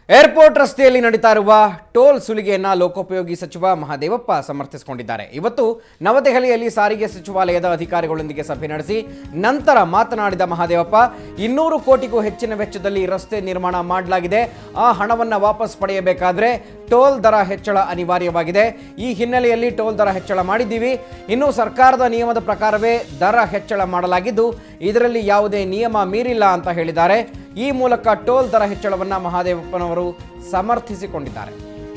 Airport ರಸ್ತೆಯಲ್ಲಿ ನಡೀತಾ ಇರುವ ಟೋಲ್ ಸುಲಿಗೆಯನ್ನ ಲೋಕೋಪಯೋಗಿ ಸಚಿವ ಮಹಾದೇವಪ್ಪ ಸಮರ್ಥಿಸಿಕೊಂಡಿದ್ದಾರೆ ಇವತ್ತು ನವದೆಹಲಿಯಲ್ಲಿ ಸಾರಿಗೆ ಸಚಿವಾಲಯದ ಅಧಿಕಾರಿಗಳೊಂದಿಗೆ ಸಭೆ ನಡೆಸಿ ನಂತರ ಮಾತನಾಡಿದ ಮಹಾದೇವಪ್ಪ ಇನ್ನೂರು ಕೋಟಿಗೂ ಹೆಚ್ಚಿನ ವೆಚ್ಚದಲ್ಲಿ ರಸ್ತೆ ನಿರ್ಮಾಣ ಮಾಡಲಾಗಿದೆ ಆ ಹಣವನ್ನು ವಾಪಸ್ ಪಡೆಯಬೇಕಾದ್ರೆ ಟೋಲ್ ದರ ಹೆಚ್ಚಳ ಅನಿವಾರ್ಯವಾಗಿದೆ ಈ ಹಿನ್ನೆಲೆಯಲ್ಲಿ ಟೋಲ್ ದರ ಹೆಚ್ಚಳ ಮಾಡಿದ್ದೀವಿ ಇನ್ನು ಸರ್ಕಾರದ ನಿಯಮದ ಪ್ರಕಾರವೇ ದರ ಹೆಚ್ಚಳ ಮಾಡಲಾಗಿದ್ದು ಇದರಲ್ಲಿ ಯಾವುದೇ ನಿಯಮ ಮೀರಿಲ್ಲ ಅಂತ ಹೇಳಿದ್ದಾರೆ ಈ ಮೂಲಕ ಟೋಲ್ ದರ ಹೆಚ್ಚಳವನ್ನು ಮಹಾದೇವಪ್ಪನವರು ಸಮರ್ಥಿಸಿಕೊಂಡಿದ್ದಾರೆ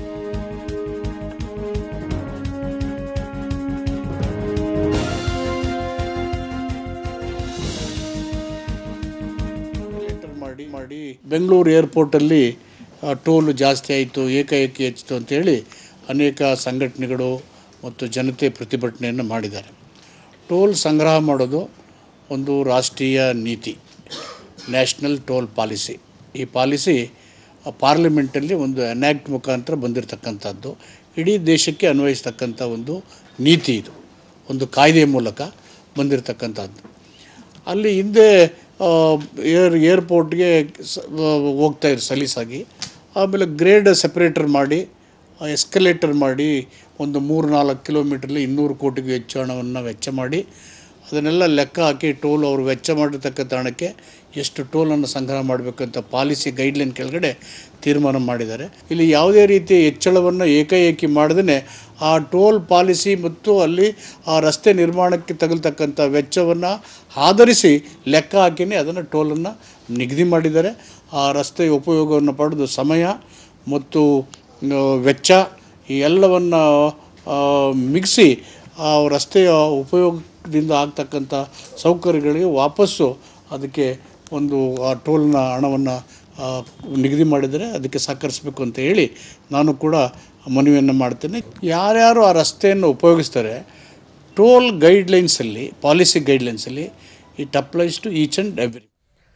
ಲೆಟರ್ ಮಾಡಿ ಮಾಡಿ ಬೆಂಗಳೂರು ಏರ್ಪೋರ್ಟಲ್ಲಿ ಆ, ಟೋಲ್ ಜಾಸ್ತಿ ಆಯಿತು ಏಕಾಏಕಿ ಹೆಚ್ಚಿತು ಅಂತೇಳಿ ಅನೇಕ ಸಂಘಟನೆಗಳು ಮತ್ತು ಜನತೆ ಪ್ರತಿಭಟನೆಯನ್ನು ಮಾಡಿದ್ದಾರೆ ಟೋಲ್ ಸಂಗ್ರಹ ಮಾಡೋದು ಒಂದು ರಾಷ್ಟ್ರೀಯ ನೀತಿ ನ್ಯಾಷನಲ್ ಟೋಲ್ ಪಾಲಿಸಿ ಈ ಪಾಲಿಸಿ ಆ, ಪಾರ್ಲಿಮೆಂಟಲ್ಲಿ ಒಂದು ಎನ್ಯಾಕ್ಟ್ ಮುಖಾಂತರ ಬಂದಿರತಕ್ಕಂಥದ್ದು ಇಡೀ ದೇಶಕ್ಕೆ ಅನ್ವಯಿಸ್ತಕ್ಕಂಥ ಒಂದು ನೀತಿ ಇದು ಒಂದು ಕಾಯ್ದೆ ಮೂಲಕ ಬಂದಿರತಕ್ಕಂಥದ್ದು ಅಲ್ಲಿ ಹಿಂದೆ ಆ, ಏರ್ ಏರ್ಪೋರ್ಟ್ಗೆ ಸ- ಹೋಗ್ತಾ ಇದ್ರು ಸಲೀಸಾಗಿ ಆಮೇಲೆ ಗ್ರೇಡ್ ಸೆಪ್ರೇಟರ್ ಮಾಡಿ ಎಸ್ಕಲೇಟರ್ ಮಾಡಿ ಒಂದು ಮೂರು ನಾಲ್ಕು ಕಿಲೋಮೀಟ್ರಲ್ಲಿ ಇನ್ನೂರು ಕೋಟಿಗೂ ಹೆಚ್ಚು ಹಣವನ್ನು ವೆಚ್ಚ ಮಾಡಿ ಅದನ್ನೆಲ್ಲ ಲೆಕ್ಕ ಹಾಕಿ ಟೋಲ್ ಅವರು ವೆಚ್ಚ ಮಾಡಿರ್ತಕ್ಕಂಥ ಹಣಕ್ಕೆ ಎಷ್ಟು ಟೋಲನ್ನು ಸಂಗ್ರಹ ಮಾಡಬೇಕಂತ ಪಾಲಿಸಿ ಗೈಡ್ಲೈನ್ ಕೆಳಗಡೆ ತೀರ್ಮಾನ ಮಾಡಿದ್ದಾರೆ ಇಲ್ಲಿ ಯಾವುದೇ ರೀತಿಯ ಹೆಚ್ಚಳವನ್ನು ಏಕಾಏಕಿ ಮಾಡದೇ ಆ ಟೋಲ್ ಪಾಲಿಸಿ ಮತ್ತು ಅಲ್ಲಿ ಆ ರಸ್ತೆ ನಿರ್ಮಾಣಕ್ಕೆ ತಗಲ್ತಕ್ಕಂಥ ವೆಚ್ಚವನ್ನು ಆಧರಿಸಿ ಲೆಕ್ಕ ಹಾಕಿನೇ ಅದನ್ನು ಟೋಲನ್ನು ನಿಗದಿ ಮಾಡಿದ್ದಾರೆ ಆ ರಸ್ತೆಯ ಉಪಯೋಗವನ್ನು ಪಡೆದು ಸಮಯ ಮತ್ತು ಆ, ವೆಚ್ಚ ಈ ಎಲ್ಲವನ್ನು ಮಿಗಿಸಿ ಆ ರಸ್ತೆಯ ಉಪಯೋಗದಿಂದ ಆಗ್ತಕ್ಕಂಥ ಸೌಕರ್ಯಗಳಿಗೆ ವಾಪಸ್ಸು ಅದಕ್ಕೆ ಒಂದು ಆ ಟೋಲ್ನ ಹಣವನ್ನು ನಿಗದಿ ಮಾಡಿದರೆ ಅದಕ್ಕೆ ಸಹಕರಿಸಬೇಕು ಅಂತ ಹೇಳಿ ನಾನು ಕೂಡ ಮನವಿಯನ್ನು ಮಾಡ್ತೇನೆ ಯಾರ್ಯಾರು ಆ ರಸ್ತೆಯನ್ನು ಉಪಯೋಗಿಸ್ತಾರೆ ಟೋಲ್ ಗೈಡ್ಲೈನ್ಸಲ್ಲಿ ಪಾಲಿಸಿ ಗೈಡ್ಲೈನ್ಸಲ್ಲಿ it applies to each and every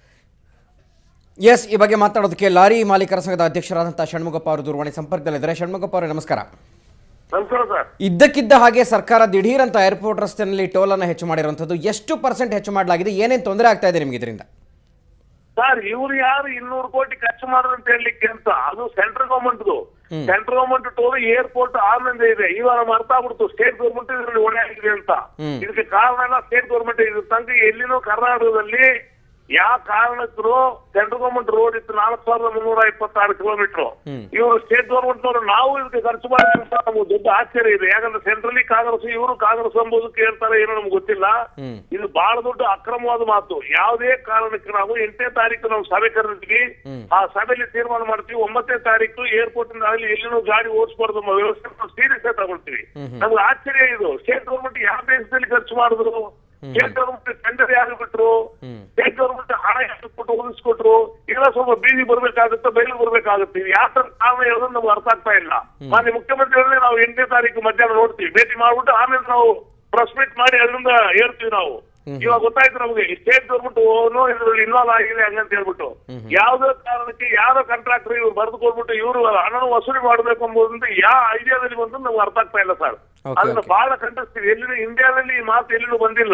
ಎಸ್ ಈ ಬಗ್ಗೆ ಮಾತನಾಡೋದಕ್ಕೆ ಲಾರಿ ಮಾಲೀಕರ ಸಂಘದ ಅಧ್ಯಕ್ಷರಾದಂತಹ ಷಣ್ಮುಗಪ್ಪ ಅವರು ದೂರವಾಣಿ ಸಂಪರ್ಕದಲ್ಲಿದ್ದಾರೆ ಷಣ್ಮುಗಪ್ಪ ಅವರೇ ನಮಸ್ಕಾರ ನಮಸ್ಕಾರ ಸರ್ ಇದ್ದಕ್ಕಿದ್ದ ಹಾಗೆ ಸರ್ಕಾರ ದಿಢೀರ್ ಅಂತ ಏರ್ಪೋರ್ಟ್ ರಸ್ತೆಯಲ್ಲಿ ಟೋಲ್ ಅನ್ನು ಹೆಚ್ಚು ಮಾಡಿರುವಂಥದ್ದು ಎಷ್ಟು ಪರ್ಸೆಂಟ್ ಹೆಚ್ಚು ಮಾಡಲಾಗಿದೆ ಏನೇನು ತೊಂದರೆ ಆಗ್ತಾ ಇದೆ ನಿಮಗೆ ಇದರಿಂದ ಸರ್ ಇವ್ರು ಯಾರು ಇನ್ನೂರು ಕೋಟಿ ಖರ್ಚು ಮಾಡೋದು ಅಂತ ಹೇಳಲಿಕ್ಕೆ ಅಂತ ಅದು ಸೆಂಟ್ರಲ್ ಗವರ್ಮೆಂಟ್ದು ಸೆಂಟ್ರಲ್ ಗವರ್ಮೆಂಟ್ ಟೋಲ್ ಏರ್ಪೋರ್ಟ್ ಆನಂದ ಇದೆ ಇವಾಗ ನಮ್ಗೆ ಅರ್ಥ ಆಗ್ಬಿಡ್ತು ಸ್ಟೇಟ್ ಗವರ್ಮೆಂಟ್ ಇದರಲ್ಲಿ ಹೊಣೆ ಆಗಿದೆ ಅಂತ ಇದಕ್ಕೆ ಕಾರಣ ಎಲ್ಲ ಸ್ಟೇಟ್ ಗವರ್ಮೆಂಟ್ ಇದ್ರ ತನಕ ಎಲ್ಲಿನೋ ಕರ್ನಾಟಕದಲ್ಲಿ ಯಾವ ಕಾರಣಕ್ಕೂ ಸೆಂಟ್ರಲ್ ಗವರ್ಮೆಂಟ್ ರೋಡ್ ಇತ್ತು ನಾಲ್ಕು ಸಾವಿರದ ಮುನ್ನೂರ ಇಪ್ಪತ್ತಾರು ಕಿಲೋಮೀಟರ್ ಇವರು ಸ್ಟೇಟ್ ಗವರ್ಮೆಂಟ್ ನವರು ನಾವು ಇದಕ್ಕೆ ಖರ್ಚು ಮಾಡಿದ್ರೆ ಅಂತ ನಮ್ಗೆ ದೊಡ್ಡ ಆಶ್ಚರ್ಯ ಇದೆ ಯಾಕಂದ್ರೆ ಸೆಂಟ್ರಲಿ ಕಾಂಗ್ರೆಸ್ ಇವರು ಕಾಂಗ್ರೆಸ್ ಎಂಬುದಕ್ಕೆ ಹೇಳ್ತಾರೆ ಏನೋ ನಮ್ಗೆ ಗೊತ್ತಿಲ್ಲ ಇದು ಬಹಳ ದೊಡ್ಡ ಅಕ್ರಮವಾದ ಮಾತು ಯಾವುದೇ ಕಾರಣಕ್ಕೆ ನಾವು ಎಂಟನೇ ತಾರೀಕು ನಾವು ಸಭೆ ಕರೆದಿದ್ವಿ ಆ ಸಭೆಯಲ್ಲಿ ತೀರ್ಮಾನ ಮಾಡ್ತೀವಿ ಒಂಬತ್ತನೇ ತಾರೀಕು ಏರ್ಪೋರ್ಟ್ ಇಂದ ಆಗಲಿ ಎಲ್ಲಿನೂ ಗಾಡಿ ಓಡಿಸಬಾರ್ದು ಅನ್ನೋ ವ್ಯವಸ್ಥೆ ನಾವು ಸೀರಿಯಸ್ ಆಗಿ ತಗೊಳ್ತೀವಿ ನಮ್ಗೆ ಆಶ್ಚರ್ಯ ಇದು ಸ್ಟೇಟ್ ಗವರ್ಮೆಂಟ್ ಯಾವ ದೇಶದಲ್ಲಿ ಖರ್ಚು ಮಾಡಿದ್ರು ಸ್ಟೇಟ್ ಗವರ್ಮೆಂಟ್ ಟೆಂಡರ್ ಯಾರು ಬಿಟ್ರು ಸ್ಟೇಟ್ ಗವರ್ಮೆಂಟ್ ಹಣ ಯಾರು ಕೊಟ್ಟು ಒದಗಿಸ್ಕೊಟ್ರು ಈಗ ಸ್ವಲ್ಪ ಬೀದಿ ಬರ್ಬೇಕಾಗುತ್ತೆ ಬಯಲು ಬರ್ಬೇಕಾಗುತ್ತೆ ಇದು ಯಾವ ತರ ಕಾರಣ ಹೇಳೋದು ನಮ್ಗೆ ಅರ್ಥ ಆಗ್ತಾ ಇಲ್ಲ ಮಾನ್ಯ ಮುಖ್ಯಮಂತ್ರಿಗಳನ್ನೇ ನಾವು ಎಂಟನೇ ತಾರೀಕು ಮಧ್ಯಾಹ್ನ ನೋಡ್ತೀವಿ ಭೇಟಿ ಮಾಡ್ಬಿಟ್ಟು ಆಮೇಲೆ ನಾವು ಪ್ರೆಸ್ ಮೀಟ್ ಮಾಡಿ ಅದರಿಂದ ಹೇಳ್ತೀವಿ ನಾವು ಇವಾಗ ಗೊತ್ತಾಯ್ತು ನಮಗೆ ಸ್ಟೇಟ್ ಗೌರ್ಮೆಂಟ್ ಇದ್ರಲ್ಲಿ ಇನ್ವಾಲ್ವ್ ಆಗಿದೆ ಹಂಗಂತ ಹೇಳ್ಬಿಟ್ಟು ಯಾವ್ದೋ ಕಾರಣಕ್ಕೆ ಯಾವ್ದೋ ಕಾಂಟ್ರಾಕ್ಟರ್ ಇವ್ರು ಬರೆದು ಕೊಟ್ಬಿಟ್ಟು ಇವರು ಹಣ ವಸೂಲಿ ಮಾಡಬೇಕು ಎಂಬುದರಿಂದ ಯಾವ ಐಡಿಯಾದಲ್ಲಿ ಬಂದು ನಮ್ಗೆ ಅರ್ಥ ಆಗ್ತಾ ಇಲ್ಲ ಸರ್ Okay, ಅದನ್ನ okay. ಬಹಳ ಖಂಡಿಸ್ತೀವಿ ಎಲ್ಲಿನೂ ಇಂಡಿಯಾದಲ್ಲಿ ಈ ಮಾತು ಎಲ್ಲಿನೂ ಬಂದಿಲ್ಲ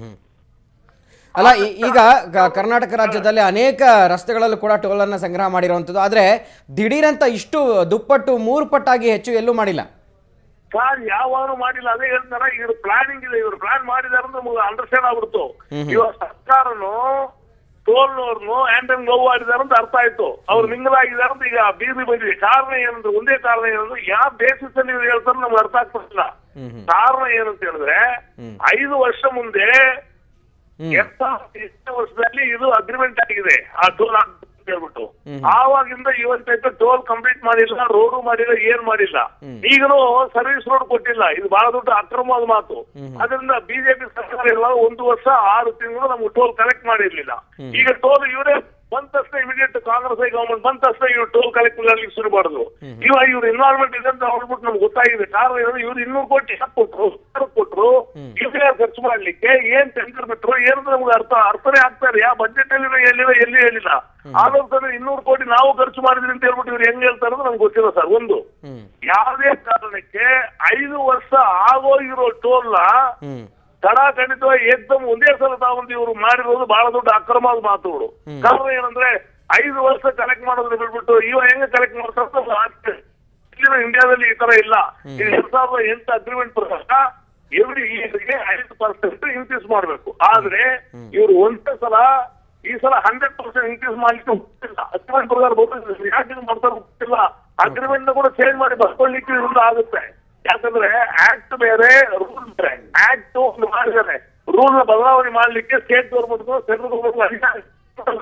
ಅಲ್ಲ ಈ- ಈಗ ಗ- ಕರ್ನಾಟಕ ರಾಜ್ಯದಲ್ಲಿ ಅನೇಕ ರಸ್ತೆಗಳಲ್ಲೂ ಕೂಡ ಟೋಲ್ ಅನ್ನು ಸಂಗ್ರಹ ಮಾಡಿರುವಂಥದ್ದು ಆದರೆ ದಿಢೀರಂತ ಇಷ್ಟು ದುಪ್ಪಟ್ಟು ಮೂರು ಪಟ್ಟಾಗಿ ಹೆಚ್ಚು ಎಲ್ಲೂ ಮಾಡಿಲ್ಲ ಸರ್ ಯಾವಾನು ಮಾಡಿಲ್ಲ ಅದೇ ಹೇಳ್ತಾರ ಇವ್ರ ಪ್ಲಾನಿಂಗ್ ಇದೆ ಇವ್ರು ಪ್ಲಾನ್ ಮಾಡಿದಾರೆ ಅಂತ ನಮ್ಗೆ ಅಂಡರ್ಸ್ಟ್ಯಾಂಡ್ ಆಗ್ಬಿಡ್ತು ಇವಾಗ ಸರ್ಕಾರನು ಟೋಲ್ನವ್ರನ್ನು ಹ್ಯಾಂಡ್ ಅಂಡ್ ಗವ್ ಮಾಡಿದಾರೆ ಅಂತ ಅರ್ಥ ಆಯ್ತು ಅವ್ರು ಮಿಂಗಲಾಗಿದ್ದಾರೆ ಅಂತ ಈಗ ಬೀದಿ ಬಂದಿದೆ ಕಾರಣ ಏನಂದ್ರೆ ಒಂದೇ ಕಾರಣ ಏನಂದ್ರೆ ಯಾವ ಬೇಸಿಸ್ ಅಲ್ಲಿ ಇವ್ರು ಹೇಳ್ತಾರೆ ನಮ್ಗೆ ಅರ್ಥ ಆಗ್ತಿಲ್ಲ ಕಾರಣ ಏನಂತ ಹೇಳಿದ್ರೆ ಐದು ವರ್ಷ ಮುಂದೆ ಎರಡ್ ಸಾವಿರದ ಎಂಟನೇ ವರ್ಷದಲ್ಲಿ ಇದು ಅಗ್ರಿಮೆಂಟ್ ಆಗಿದೆ ಆ ಟೋಲ್ ಅಂತ ಹೇಳ್ಬಿಟ್ಟು ಆವಾಗಿಂದ ಇವತ್ತೈತೆ ಟೋಲ್ ಕಂಪ್ಲೀಟ್ ಮಾಡಿಲ್ಲ ರೋಡು ಮಾಡಿಲ್ಲ ಏನ್ ಮಾಡಿಲ್ಲ ಈಗಲೂ ಸರ್ವಿಸ್ ರೋಡ್ ಕೊಟ್ಟಿಲ್ಲ ಇದು ಬಹಳ ದೊಡ್ಡ ಅಕ್ರಮವಾದ ಮಾತು ಅದರಿಂದ ಬಿಜೆಪಿ ಸರ್ಕಾರ ಎಲ್ಲ ಒಂದು ವರ್ಷ ಆರು ತಿಂಗಳು ನಮ್ಗೆ ಟೋಲ್ ಕಲೆಕ್ಟ್ ಮಾಡಿರ್ಲಿಲ್ಲ ಈಗ ಟೋಲ್ ಇವರೇ ಬಂದ ತಕ್ಷಣ ಇಮಿಡಿಯೇಟ್ ಕಾಂಗ್ರೆಸ್ ಗವರ್ಮೆಂಟ್ ಬಂದ ತಕ್ಷಣ ಇವ್ರು ಟೋಲ್ ಕಲೆಕ್ಟ್ ಮಾಡ್ಲಿಕ್ಕೆ ಶುರು ಮಾಡಿದ್ರು ಇವಾಗ ಇವ್ರ ಇನ್ವಾಲ್ವ್ಮೆಂಟ್ ಇದೆ ಅಂತ ಹೇಳ್ಬಿಟ್ಟು ನಮ್ಗೆ ಗೊತ್ತಾಗಿದೆ ಕಾರಣ ಏನಂದ್ರೆ ಇವ್ರು ಇನ್ನೂರು ಕೋಟಿ ಯಾಕ್ ಕೊಟ್ರು ಯಾಕ್ ಕೊಟ್ರು ಇವ್ರೇ ಖರ್ಚು ಮಾಡ್ಲಿಕ್ಕೆ ಏನ್ ಟೆಂಡರ್ ಬಿಟ್ರು ಏನು ನಮ್ಗೆ ಅರ್ಥ ಅರ್ಥನೇ ಆಗ್ತಾರೆ ಯಾವ ಬಜೆಟ್ ಅಲ್ಲಿ ಎಲ್ಲಿಲ್ಲ ಎಲ್ಲಿ ಹೇಳಿಲ್ಲ ಆಲೋಚನೆ ಇನ್ನೂರು ಕೋಟಿ ನಾವು ಖರ್ಚು ಮಾಡಿದ್ರಿ ಅಂತ ಹೇಳ್ಬಿಟ್ಟು ಇವ್ರು ಹೆಂಗ್ ಹೇಳ್ತಾರೆ ಅಂತ ನಮ್ಗೆ ಗೊತ್ತಿಲ್ಲ ಸರ್ ಒಂದು ಯಾವುದೇ ಕಾರಣಕ್ಕೆ ಐದು ವರ್ಷ ಆಗೋಗಿರೋ ಟೋಲ್ನ ತಡ ಖಂಡಿತವಾಗಿ ಏಕ್ದಮ್ ಒಂದೇ ಸಲ ತಾವಂದು ಇವರು ಮಾಡಿರೋದು ಬಹಳ ದೊಡ್ಡ ಅಕ್ರಮವಾದ ಮಾತುಗಳು ಕಾರಣ ಏನಂದ್ರೆ ಐದು ವರ್ಷ ಕಲೆಕ್ಟ್ ಮಾಡೋದನ್ನ ಬಿಟ್ಬಿಟ್ಟು ಇವ ಹೆಂಗ ಕಲೆಕ್ಟ್ ಮಾಡ್ತಾರೆ ಇಲ್ಲಿನ ಇಂಡಿಯಾದಲ್ಲಿ ಈ ತರ ಇಲ್ಲ ಈಗ ಎರಡ್ ಸಾವಿರದ ಎಂಟು ಅಗ್ರಿಮೆಂಟ್ ಪ್ರಕಾರ ಎವ್ರಿ ಇಯರ್ಗೆ ಐದು ಪರ್ಸೆಂಟ್ ಇನ್ಕ್ರೀಸ್ ಮಾಡ್ಬೇಕು ಆದ್ರೆ ಇವ್ರು ಒಂದೇ ಸಲ ಈ ಸಲ ಹಂಡ್ರೆಡ್ ಪರ್ಸೆಂಟ್ ಇನ್ಕ್ರೀಸ್ ಮಾಡ್ಲಿಕ್ಕೆ ಗೊತ್ತಿಲ್ಲ ಅಗ್ರಿಮೆಂಟ್ ಪ್ರಕಾರ ಗೊತ್ತಿಲ್ಲ ಯಾಕೆ ಇದು ಮಾಡ್ತಾರೆ ಗೊತ್ತಿಲ್ಲ ಅಗ್ರಿಮೆಂಟ್ ಕೂಡ ಚೇಂಜ್ ಮಾಡಿ ಬರ್ಕೊಳ್ಳಿಕ್ಕೆ ಇದರಿಂದ ಆಗುತ್ತೆ ಯಾಕಂದ್ರೆ ಆಕ್ಟ್ ಬೇರೆ ರೂಲ್ ಬೇರೆ ಆಕ್ಟ್ ಒಂದು ಮಾಡಿದ್ದಾರೆ ರೂಲ್ ನ ಬದಲಾವಣೆ ಮಾಡ್ಲಿಕ್ಕೆ ಸ್ಟೇಟ್ ಗೌರ್ಮೆಂಟ್ ಸೆಂಟ್ರಲ್ ಗೌರ್ಮೆಂಟ್ ಅಧಿಕಾರ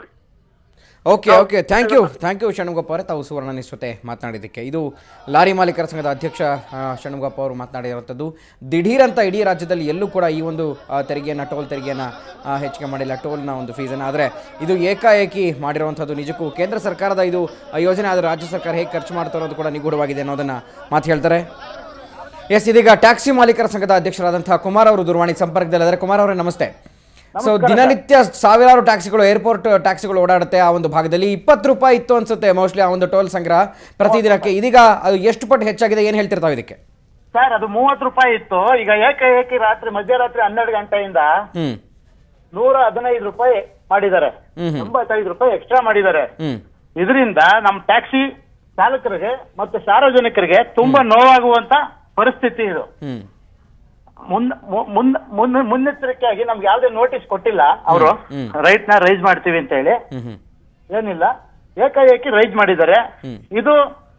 okay okay thank you thank you Shanmugappa ಅವರೇ ತಾವು ಸುವರ್ಣ ನ್ಯೂಸ್ ಜೊತೆ ಮಾತನಾಡಿದ್ದಕ್ಕೆ ಇದು ಲಾರಿ ಮಾಲೀಕರ ಸಂಘದ ಅಧ್ಯಕ್ಷ ಆ, ಷಣ್ಮುಗಪ್ಪ ಅವರು ಮಾತನಾಡಿರುವಂಥದ್ದು ದಿಢೀರ್ ಅಂತ ಇಡೀ ರಾಜ್ಯದಲ್ಲಿ ಎಲ್ಲೂ ಕೂಡ ಈ ಒಂದು ಆ, ತೆರಿಗೆಯನ್ನು ಟೋಲ್ ತೆರಿಗೆಯನ್ನು ಆ, ಹೆಚ್ಚಿಗೆ ಮಾಡಿಲ್ಲ ಟೋಲ್ನ ಒಂದು ಫೀಸನ್ನು ಆದರೆ ಇದು ಏಕಾಏಕಿ ಮಾಡಿರುವಂಥದ್ದು ನಿಜಕ್ಕೂ ಕೇಂದ್ರ ಸರ್ಕಾರದ ಇದು ಆ, ಯೋಜನೆ ಆದರೆ ರಾಜ್ಯ ಸರ್ಕಾರ ಹೇಗೆ ಖರ್ಚು ಮಾಡ್ತಾ ಇರೋದು ಕೂಡ ನಿಗೂಢವಾಗಿದೆ ಅನ್ನೋದನ್ನು ಮಾತು ಹೇಳ್ತಾರೆ ಎಸ್ ಇದೀಗ ಟ್ಯಾಕ್ಸಿ ಮಾಲೀಕರ ಸಂಘದ ಅಧ್ಯಕ್ಷರಾದಂತಹ ಕುಮಾರ್ ಅವರು ದೂರವಾಣಿ ಸಂಪರ್ಕದಲ್ಲಿದ್ದಾರೆ ಕುಮಾರ್ ಅವರೇ ನಮಸ್ತೆ ಸೊ ದಿನನಿತ್ಯ ಸಾವಿರಾರು ಟ್ಯಾಕ್ಸಿಗಳು ಏರ್ಪೋರ್ಟ್ ಟ್ಯಾಕ್ಸಿಗಳು ಓಡಾಡುತ್ತೆ ಆ ಒಂದು ಭಾಗದಲ್ಲಿ ಇಪ್ಪತ್ತು ರೂಪಾಯಿ ಇತ್ತು ಅನ್ಸುತ್ತೆ ಮೋಸ್ಟ್ಲಿ ಆ ಒಂದು ಟೋಲ್ ಸಂಗ್ರಹ ಪ್ರತಿದಿನಕ್ಕೆ ಇದೀಗ ಅದು ಎಷ್ಟು ಪಟ್ಟು ಹೆಚ್ಚಾಗಿದೆ ಏನು ಹೇಳ್ತಿರ್ತಾವೆ ಇದಕ್ಕೆ ಸರ್ ಅದು ಮೂವತ್ತು ರೂಪಾಯಿ ಇತ್ತು ಈಗ ಏಕಾಏಕಿ ರಾತ್ರಿ ಮಧ್ಯರಾತ್ರಿ ಹನ್ನೆರಡು ಗಂಟೆಯಿಂದ ಹ್ಮ್ ನೂರ ಹದಿನೈದು ರೂಪಾಯಿ ಮಾಡಿದ್ದಾರೆ ಹ್ಮ್ ಹ್ಮ್. ಎಂಬತ್ತೈದು ರೂಪಾಯಿ ಎಕ್ಸ್ಟ್ರಾ ಮಾಡಿದ್ದಾರೆ ಹ್ಮ್ ಇದರಿಂದ ನಮ್ಮ ಟ್ಯಾಕ್ಸಿ ಚಾಲಕರಿಗೆ ಮತ್ತು ಸಾರ್ವಜನಿಕರಿಗೆ ತುಂಬಾ ನೋವಾಗುವಂತ ಪರಿಸ್ಥಿತಿ ಇದು ಹ್ಮ್ ಮುನ್ ಮು- ಮುನ್ ಮುನ್ ಮುನ್ನೆಚ್ಚರಿಕೆಯಾಗಿ ನಮ್ಗೆ ಯಾವುದೇ ನೋಟಿಸ್ ಕೊಟ್ಟಿಲ್ಲ ಅವರು ಹ್ಮ್. ರೈಟ್ ನ ರೈಸ್ ಮಾಡ್ತೀವಿ ಅಂತ ಹೇಳಿ ಹ್ಮ್ ಹ್ಮ್ ಏನಿಲ್ಲ ಏಕಾಏಕಿ ರೈಸ್ ಮಾಡಿದ್ದಾರೆ ಹ್ಮ್. ಇದು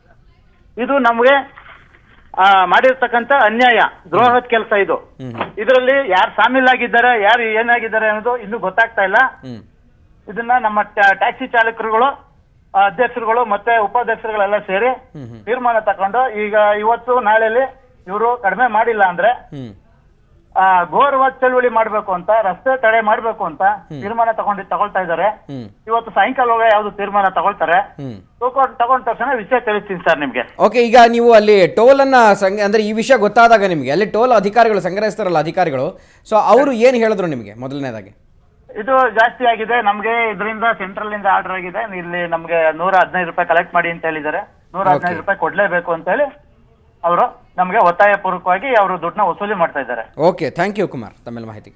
ಇದು ನಮಗೆ ಆ, ಮಾಡಿರ್ತಕ್ಕಂಥ ಅನ್ಯಾಯ ದ್ರೋಹದ ಕೆಲಸ ಇದು ಹ್ಮ್. ಇದರಲ್ಲಿ ಯಾರು ಸಾಮೀಲಾಗಿದ್ದಾರೆ ಯಾರು ಏನಾಗಿದ್ದಾರೆ ಅನ್ನೋದು ಇನ್ನೂ ಗೊತ್ತಾಗ್ತಾ ಇಲ್ಲ ಹ್ಮ್ ಇದನ್ನ ನಮ್ಮ ಟ್ಯಾ- ಟ್ಯಾಕ್ಸಿ ಚಾಲಕರುಗಳು ಆ, ಅಧ್ಯಕ್ಷರುಗಳು ಮತ್ತೆ ಉಪಾಧ್ಯಕ್ಷರುಗಳೆಲ್ಲ ಸೇರಿ ಹ್ಮ್ ಹ್ಮ್. ತೀರ್ಮಾನ ತಕೊಂಡು ಈಗ ಇವತ್ತು ನಾಳೆಲಿ ಇವರು ಕಡಿಮೆ ಮಾಡಿಲ್ಲ ಅಂದ್ರೆ ಹ್ಮ್ ಆ, ಘೋರವಾದ ಚಳುವಳಿ ಮಾಡ್ಬೇಕು ಅಂತ ರಸ್ತೆ ತಡೆ ಮಾಡ್ಬೇಕು ಅಂತ ತೀರ್ಮಾನ ತಗೊಂಡು ತಗೊಳ್ತಾ ಇದ್ದಾರೆ ಹ್ಮ್ ಇವತ್ತು ಸಾಯಂಕಾಲ ಯಾವ್ದು ತೀರ್ಮಾನ ತಗೊಳ್ತಾರೆ ಹ್ಮ್ ತಗೊಂಡ್ ತಗೊಂಡ ತಕ್ಷಣ ವಿಷಯ ತಿಳಿಸ್ತೀನಿ ಸರ್ ನಿಮ್ಗೆ ಓಕೆ ಈಗ ನೀವು ಅಲ್ಲಿ ಟೋಲನ್ನ ಸಂಗ ಅಂದ್ರೆ ಈ ವಿಷಯ ಗೊತ್ತಾದಾಗ ನಿಮಗೆ ಅಲ್ಲಿ ಟೋಲ್ ಅಧಿಕಾರಿಗಳು ಸಂಗ್ರಹಿಸ್ತಾರಲ್ಲ ಅಧಿಕಾರಿಗಳು ಸೊ ಅವರು ಏನು ಹೇಳಿದ್ರು ನಿಮಗೆ ಮೊದಲನೇದಾಗಿ ಇದು ಜಾಸ್ತಿ ಆಗಿದೆ ನಮ್ಗೆ ಇದರಿಂದ ಸೆಂಟ್ರಲ್ ಇಂದ ಆರ್ಡರ್ ಆಗಿದೆ ಇಲ್ಲಿ ನಮ್ಗೆ ನೂರ ಹದಿನೈದು ರೂಪಾಯಿ ಕಲೆಕ್ಟ್ ಮಾಡಿ ಅಂತ ಹೇಳಿದ್ದಾರೆ ನೂರ ಹದಿನೈದು ರೂಪಾಯಿ ಕೊಡ್ಲೇಬೇಕು ಅಂತ ಹೇಳಿ ಅವರು ನಮ್ಗೆ ಒತ್ತಾಯ ಪೂರ್ವಕವಾಗಿ ಅವರು ದುಡ್ಡನ್ನ ವಸೂಲಿ ಮಾಡ್ತಾ ಇದ್ದಾರೆ ಓಕೆ ಥ್ಯಾಂಕ್ ಯು ಕುಮಾರ್ ತಮ್ಮೆಲ್ಲ ಮಾಹಿತಿಗೆ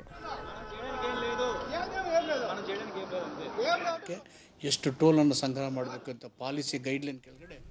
ಎಷ್ಟು ಟೋಲನ್ನು ಸಂಗ್ರಹ ಮಾಡಬೇಕು ಅಂತ ಪಾಲಿಸಿ ಗೈಡ್ಲೈನ್ ಕೆಳಗಡೆ